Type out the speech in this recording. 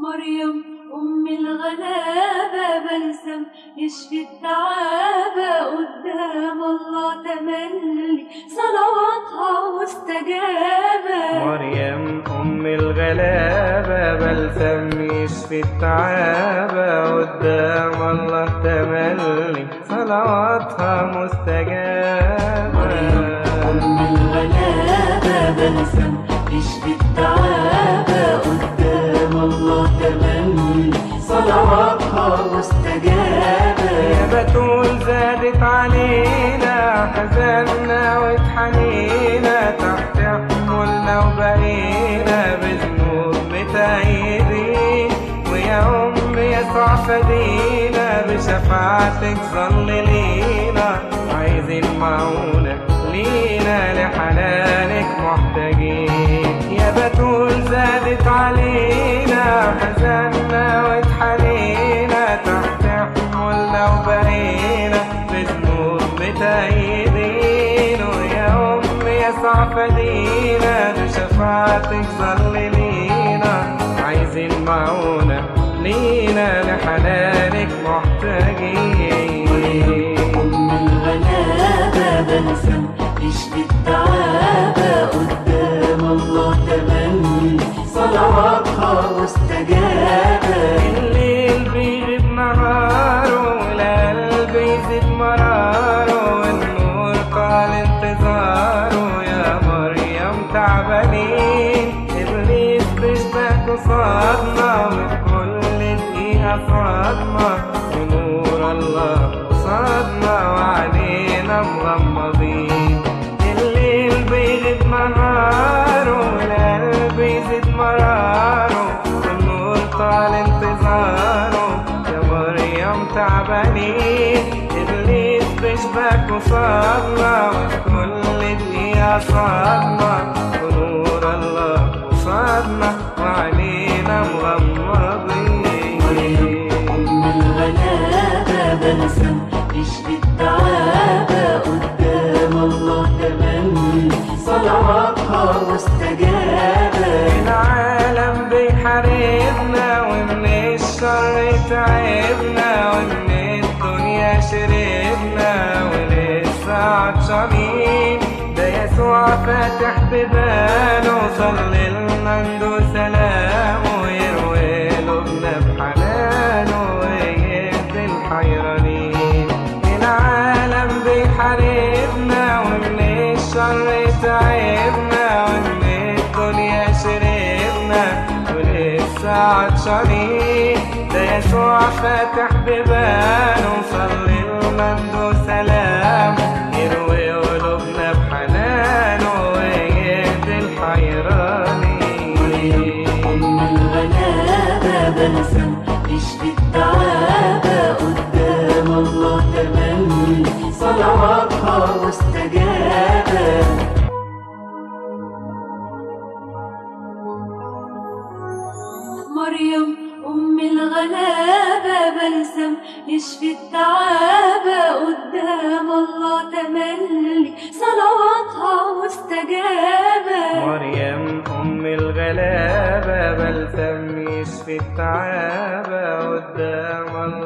مريم أم الغلابة بلسم يشفي التعابة قدام الله تملي صلواتها مستجابة مريم أم الغلابة بلسم يشفي التعابة قدام الله تملي صلواتها مستجابة أم الغلابة بلسم يشفي التعابة قدام الله تملي صلواتها مستجابة يا بتول زادت علينا حزننا واتحنينا تحت حمولنا وبقينا بذنوب متأيدين ويا أم يسوع فدينا بشفاعتك ظل لينا عايزين معونة لينا لحنانك محتاجين يا بتول زادت علينا حزننا واتحنينا تحت حمولنا وبقينا بذنوب متأيدين ويا أم يسوع فدينا بشفاعتك ظل لينا عايزين معونة لينا لحنانك محتاجين أم الغلابة بلسم يشفي التعابة قدام الله تملي صلواتها مستجابة الليل بيغيب نهاره والقلب يزيد مراره والنور طال انتظاره يا مريم تعبانين ابليس بيشبه قصادنا وكل دقيقة صدمة ونور الله قصادنا وعلينا مغمضين الليل بيغيب نهاره والقلب يزيد مراره والنور طال انتظاره يا مريم تعبانين ابليس بيشبك قصادنا وكل دقيقة صدمة ونور الله قصادنا وعلينا مغمضين أم الغلابة بلسم يشفي التعابة قدام الله تملي صلواتها مستجابة العالم بيحاربنا ومن الشر تعبنا ومن الدنيا شربنا ولسه عطشانين ده يسوع فاتح بباله صلي لنا عنده سلامه يروي قلوبنا بحنانه ويهدي الحيرانين العالم بيحاربنا ومن الشر تعبنا ومن الدنيا شربنا ولسه عطشانين ده يسوع فاتح بباله صلي لنا عنده سلام يروي قلوبنا بحنانه ويهدي الحيرانين أم الغلابة بلسم يشفي التعابة قدام الله تملي صلواتها مستجابة مريم أم الغلابة بلسم يشفي التعابة قدام الله تملي صلواتها مستجابة مريم أم الغلابة بلسم يشفي التعابة قدام الله